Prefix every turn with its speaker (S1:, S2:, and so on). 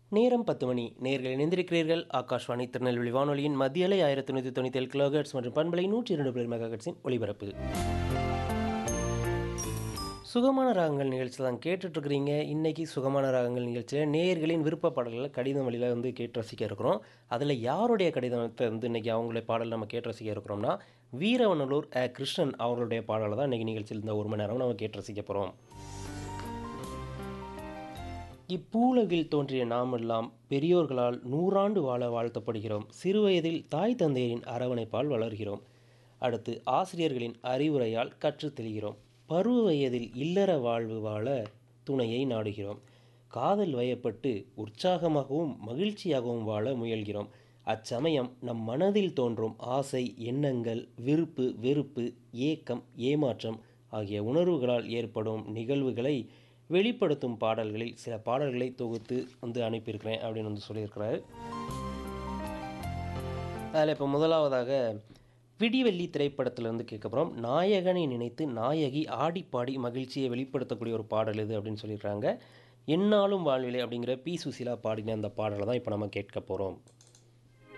S1: நேரம் பத்து மணி நேர்கள் இணைந்திருக்கிறீர்கள் ஆகாஷ்வாணி திருநெல்வேலி வானொலியின் மத்தியலை ஆயிரத்தி நூற்றி தொண்ணூற்றி ஏழு கிலோஹெட்ஸ் மற்றும் பண்பலை நூற்றி இரண்டு பிளர் மெகாஹெட்ஸின் ஒளிபரப்பு சுகமான ராகங்கள் நிகழ்ச்சியில் தான் கேட்டுட்ருக்கிறீங்க இன்றைக்கி சுகமான ராகங்கள் நிகழ்ச்சியில் நேயர்களின் விருப்ப பாடல்களை கடிதம் வழியில் வந்து கேட்டு ரசிக்க இருக்கிறோம் அதில் யாருடைய கடிதத்தை வந்து இன்றைக்கி அவங்களுடைய பாடல் நம்ம கேட்டு ரசிக்க இருக்கிறோம்னா வீரவனலூர் அ கிருஷ்ணன் அவர்களுடைய பாடலை தான் இன்றைக்கி நிகழ்ச்சியில் இந்த ஒரு மணி நேரம் நம்ம கேட்டு ரசிக்க போகிறோம் இப்பூலகில் தோன்றிய நாமெல்லாம் பெரியோர்களால் நூறாண்டு வாழ வாழ்த்தப்படுகிறோம் சிறுவயதில் தாய் தந்தையரின் அரவணைப்பால் வளர்கிறோம் அடுத்து ஆசிரியர்களின் அறிவுரையால் கற்றுத் தெளிகிறோம் பருவ வயதில் இல்லற வாழ்வு வாழ துணையை நாடுகிறோம் காதல் வயப்பட்டு உற்சாகமாகவும் மகிழ்ச்சியாகவும் வாழ முயல்கிறோம் அச்சமயம் நம் மனதில் தோன்றும் ஆசை எண்ணங்கள் விருப்பு வெறுப்பு ஏக்கம் ஏமாற்றம் ஆகிய உணர்வுகளால் ஏற்படும் நிகழ்வுகளை வெளிப்படுத்தும் பாடல்களில் சில பாடல்களை தொகுத்து வந்து அனுப்பியிருக்கிறேன் அப்படின்னு வந்து சொல்லியிருக்கிறாரு அதில் இப்போ முதலாவதாக விடிவெள்ளி திரைப்படத்தில் வந்து கேட்க போகிறோம் நாயகனை நினைத்து நாயகி ஆடிப்பாடி மகிழ்ச்சியை வெளிப்படுத்தக்கூடிய ஒரு பாடல் இது அப்படின்னு சொல்லியிருக்காங்க என்னாலும் வாழ்விலை அப்படிங்கிற பி சுசிலா பாடின அந்த பாடலை தான் இப்போ நம்ம கேட்க போகிறோம்